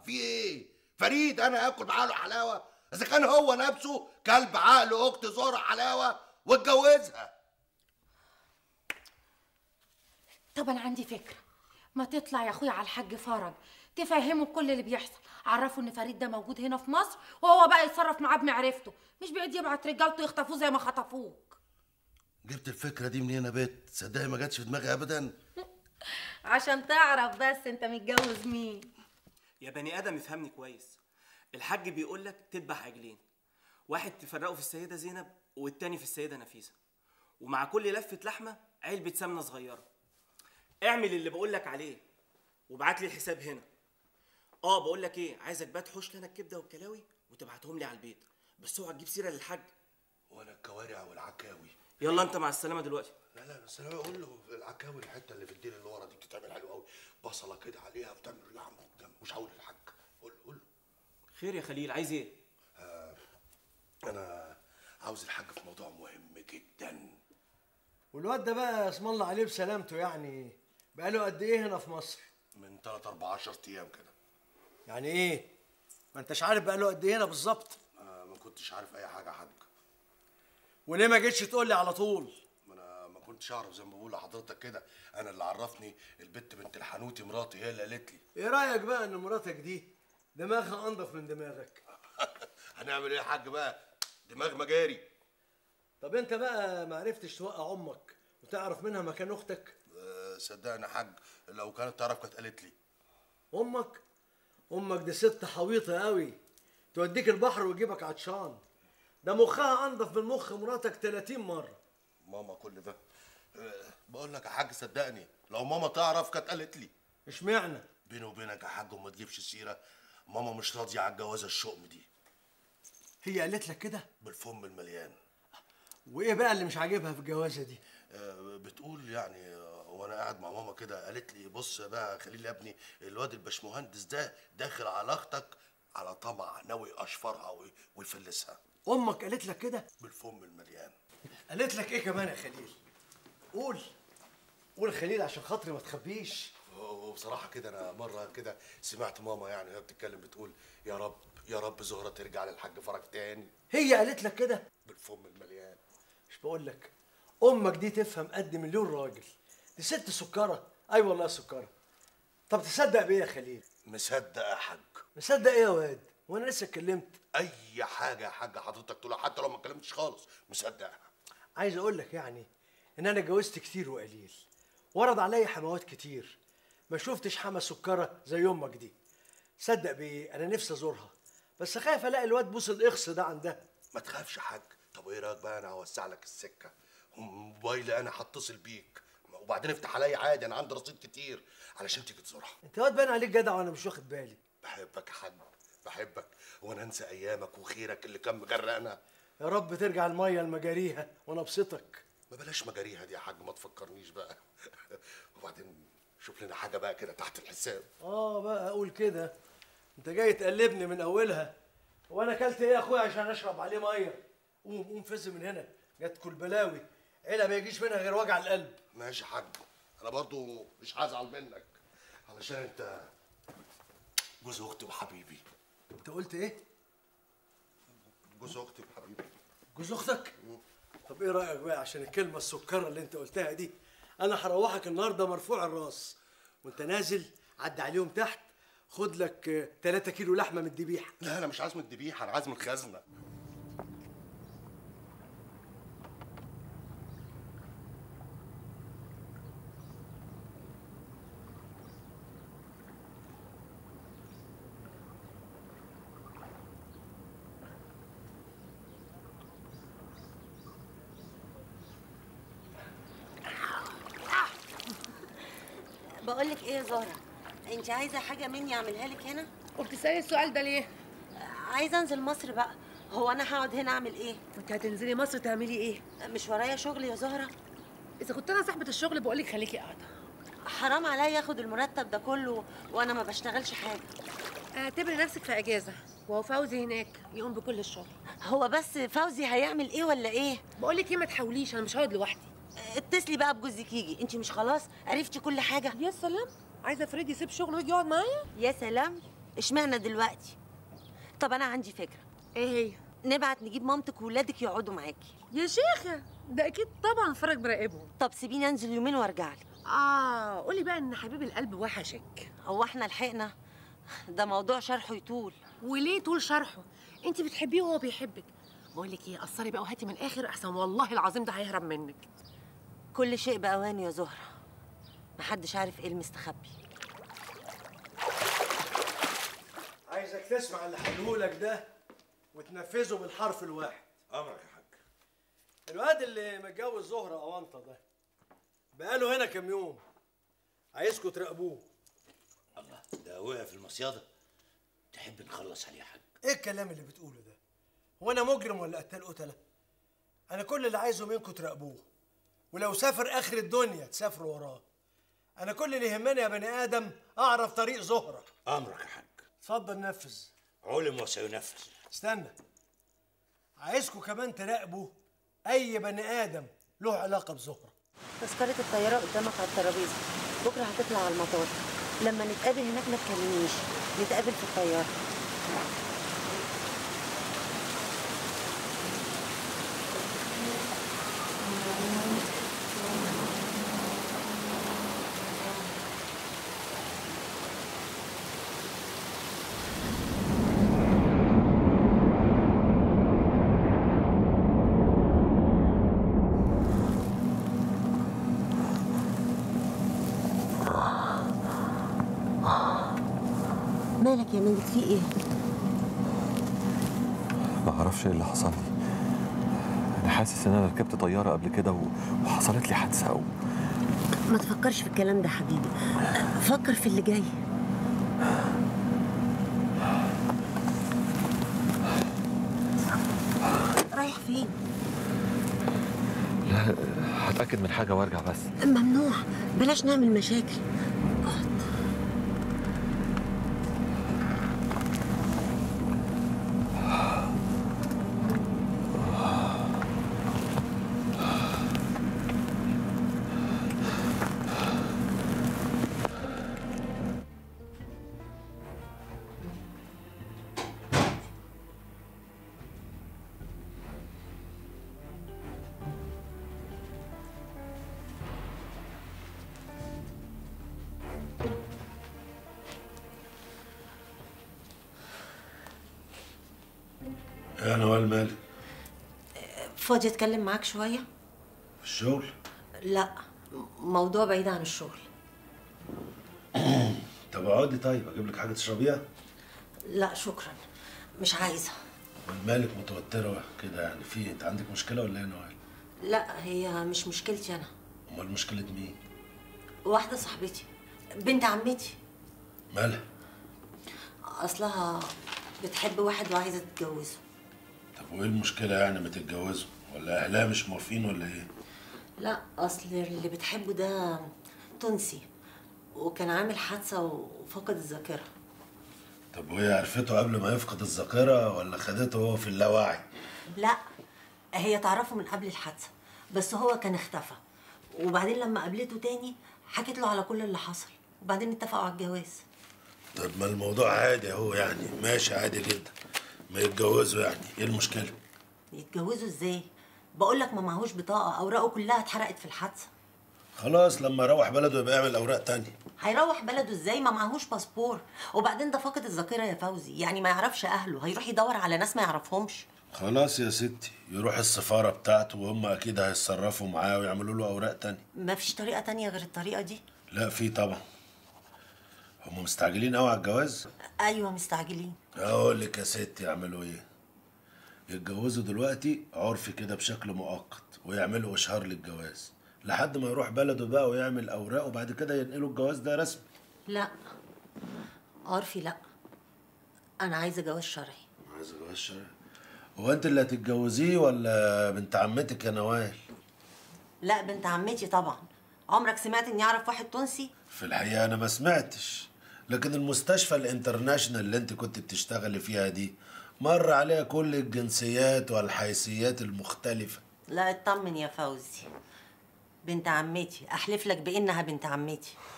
في ايه فريد انا اكل عقله حلاوه اذا كان هو نفسه كلب عقل اخت زهره حلاوه واتجوزها طب انا عندي فكره ما تطلع يا اخويا على الحاج فرج تفهمه كل اللي بيحصل عرفه ان فريد ده موجود هنا في مصر وهو بقى يتصرف معاه بمعرفته مش بعيد يبعت رجالته يخطفوه زي ما خطفوك جبت الفكره دي منين يا بت صدقني ما جاتش في دماغي ابدا عشان تعرف بس انت متجوز مين يا بني ادم افهمني كويس الحاج بيقول لك تذبح عجلين واحد تفرقه في السيده زينب والتاني في السيده نفيسه ومع كل لفه لحمه علبه سمنه صغيره اعمل اللي بقول لك عليه وابعت لي الحساب هنا اه بقول لك ايه عايزك بقى تحوش لنا الكبده والكلاوي وتبعتهم لي على البيت بس اوعى تجيب سيره للحاج ولا الكوارع والعكاوي يلا انت مع السلامه دلوقتي لا لا بس انا بقول له العكاوي الحته اللي في الديل اللي ورا دي بتتعمل حلو قوي بصله كده عليها بتعمل لحمه قدام مش هقول للحاج قول قول له خير يا خليل عايز ايه انا عاوز الحاج في موضوع مهم جدا والواد ده بقى اسم الله عليه بسلامته يعني بقاله قد ايه هنا في مصر من 3 4 10 ايام كده يعني ايه ما انتش عارف بقاله قد ايه هنا بالظبط ما ما كنتش عارف اي حاجه يا حاج وليه ما جيتش تقول لي على طول ما انا ما كنتش اعرف زي ما بقول لحضرتك كده انا اللي عرفني البت بنت الحنوتي مراتي هي اللي قالت لي ايه رايك بقى ان مراتك دي دماغها انضف من دماغك هنعمل ايه يا حاج بقى دماغ مجاري طب انت بقى ما عرفتش توقع امك وتعرف منها مكان اختك أه، صدقني يا حاج لو كانت تعرف كانت قالت لي امك امك دي ست حويطه قوي توديك البحر وتجيبك عطشان ده مخها انضف من مخ مراتك 30 مره ماما كل ده أه، بقول لك يا حاج صدقني لو ماما تعرف كانت قالت لي اشمعنى بيني وبينك يا حاج وما تجيبش سيره ماما مش راضيه على الجوازه الشؤم دي هي قالت لك كده بالفم المليان وايه بقى اللي مش عاجبها في الجوازه دي أه، بتقول يعني أه، وانا قاعد مع ماما كده قالت لي بص بقى يا خليل يا ابني الواد الباشمهندس ده داخل على اختك على طمع ناوي اشفرها وي- ويفلسها امك قالت لك كده بالفم المليان قالت لك ايه كمان يا خليل قول قول يا خليل عشان خاطري ما تخبيش وبصراحه كده انا مره كده سمعت ماما يعني وهي بتتكلم بتقول يا رب يا رب زهره ترجع للحاج فرج تاني هي قالت لك كده بالفم المليان مش بقول لك امك دي تفهم قد مليون راجل دي ست سكره اي والله سكره طب تصدق بايه يا خليل مصدق يا حاج مصدق ايه يا واد وانا لسه اتكلمت اي حاجه يا حاج حضرتك تقولها حتى لو ما اتكلمتش خالص مصدقها عايز اقول لك يعني ان انا اتجوزت كتير وقليل ورد عليا حموات كتير ما شفتش حما سكره زي امك دي صدق بايه انا نفسي ازورها بس خايف الاقي الواد بوس الاخص ده عندها ما تخافش يا حاج طب ايه رايك بقى انا هوسع لك السكه موبايلي انا هتصل بيك وبعدين افتح عليا عادي انا عندي رصيد كتير علشان تيجي تزورها انت واد باين عليك جدع وانا مش واخد بالي بحبك يا حاج بحبك وانا انسى ايامك وخيرك اللي كان مغرقنا يا رب ترجع الميه لمجاريها وانا ابسطك ما بلاش مجاريها دي يا حاج ما تفكرنيش بقى وبعدين شوف لنا حاجه بقى كده تحت الحساب اه بقى اقول كده انت جاي تقلبني من اولها وانا اكلت ايه يا اخويا عشان اشرب عليه ميه قوم قوم فز من هنا جت كل بلاوي عيله ما يجيش منها غير وجع القلب ماشي يا حاج انا برضو مش هزعل منك علشان انت جوز اختي وحبيبي انت قلت ايه جوز اختي وحبيبي جوز اختك طب ايه رايك بقى عشان الكلمه السكره اللي انت قلتها دي انا هروحك النهارده مرفوع الراس وانت نازل عدي عليهم تحت خد لك 3 كيلو لحمه من الذبيحه لا انا مش عازم الذبيحه انا عازم الخزنه بقول لك ايه يا زهره انت عايزه حاجه مني اعملها لك هنا وبتسالي السؤال ده ليه عايزه انزل مصر بقى هو انا هقعد هنا اعمل ايه انت هتنزلي مصر تعملي ايه مش ورايا شغل يا زهره اذا كنت انا صاحبه الشغل بقول لك خليكي قاعده حرام عليا اخد المرتب ده كله وانا ما بشتغلش حاجه اعتبري نفسك في اجازه وهو فوزي هناك يقوم بكل الشغل هو بس فوزي هيعمل ايه ولا ايه بقول لك ايه ما تحاوليش انا مش هقعد لوحدي اتصلي بقى بجوزك يجي انت مش خلاص عرفتي كل حاجه يا سلام عايزه فريد يسيب شغله ويجي يقعد معايا يا سلام اشمعنى دلوقتي طب انا عندي فكره ايه هي نبعت نجيب مامتك وولادك يقعدوا معاكي يا شيخه ده اكيد طبعا فرج براقبهم طب سيبيني انزل يومين وارجع لك اه قولي بقى ان حبيب القلب وحشك هو احنا لحقنا ده موضوع شرحه يطول وليه طول شرحه انت بتحبيه وهو بيحبك بقول لك ايه قصري بقى وهاتي من الاخر احسن والله العظيم ده هيهرب منك كل شيء باوانه يا زهره محدش عارف ايه المستخبي عايزك تسمع اللي هقوله ده وتنفذه بالحرف الواحد امرك يا حاج الواد اللي متجوز زهرة أونطة ده بقاله هنا كام يوم عايزكم تراقبوه الله ده وقع في المصيادة تحب نخلص عليه يا حاج ايه الكلام اللي بتقوله ده هو انا مجرم ولا قتال قتله انا كل اللي عايزه منكم تراقبوه ولو سافر اخر الدنيا تسافروا وراه انا كل اللي يهمني يا بني ادم اعرف طريق زهره أمرك يا حاج اتفضل نفذ علم وسينفذ استنى عايزكم كمان تراقبوا اي بني ادم له علاقه بزهره تذكره الطياره قدامك على الترابيزه بكره هتطلع على المطار لما نتقابل هناك ما تكلمنيش نتقابل في الطياره مالك يا ماجد في ايه ما اعرفش ايه اللي حصل لي انا حاسس ان انا ركبت طياره قبل كده و- وحصلت لي حادثه و... ما تفكرش في الكلام ده حبيبي فكر في اللي جاي رايح فين لا هتاكد من حاجه وارجع بس ممنوع بلاش نعمل مشاكل اقعد. يا نوال مالك فاضي اتكلم معاك شويه في الشغل لا موضوع بعيد عن الشغل طب اقعدي طيب اجيب لك حاجه تشربيها لا شكرا مش عايزه مالك متوتره كده يعني في انت عندك مشكله ولا ايه يا نوال لا هي مش مشكلتي انا امال مشكله مين واحده صاحبتي بنت عمتي مالها اصلها بتحب واحد وعايزه تتجوزه طب وايه المشكله يعني ما تتجوزوا ولا اهلها مش موافقين ولا ايه لا اصل اللي بتحبه ده تونسي وكان عامل حادثه وفقد الذاكره طب وهي عرفته قبل ما يفقد الذاكره ولا خدته هو في اللاوعي لا هي تعرفه من قبل الحادثه بس هو كان اختفى وبعدين لما قابلته تاني حكيت له على كل اللي حصل وبعدين اتفقوا على الجواز طب ما الموضوع عادي اهو يعني ماشي عادي جدا ما يتجوزوا يعني ايه المشكله يتجوزوا ازاي بقول لك ما معهوش بطاقه اوراقه كلها اتحرقت في الحادثه خلاص لما يروح بلده يبقى يعمل اوراق تانية هيروح بلده ازاي ما معهوش باسبور وبعدين ده فاقد الذاكره يا فوزي يعني ما يعرفش اهله هيروح يدور على ناس ما يعرفهمش خلاص يا ستي يروح السفاره بتاعته وهم اكيد هيتصرفوا معاه ويعملوا له اوراق تانية ما فيش طريقه تانية غير الطريقه دي لا في طبعا هم مستعجلين قوي على الجواز ايوه مستعجلين اقول لك يا ستي يعملوا ايه يتجوزوا دلوقتي عرفي كده بشكل مؤقت ويعملوا اشهار للجواز لحد ما يروح بلده بقى ويعمل اوراق وبعد كده ينقلوا الجواز ده رسمي لا عرفي لا انا عايزه جواز شرعي عايز جواز شرعي هو انت اللي هتتجوزيه ولا بنت عمتك يا نوال لا بنت عمتي طبعا عمرك سمعت اني اعرف واحد تونسي في الحقيقه انا ما سمعتش لكن المستشفى الانترناشنال اللي انت كنت بتشتغلي فيها دي مر عليها كل الجنسيات والحيثيات المختلفه لا اطمن يا فوزي بنت عمتي احلف لك بانها بنت عمتي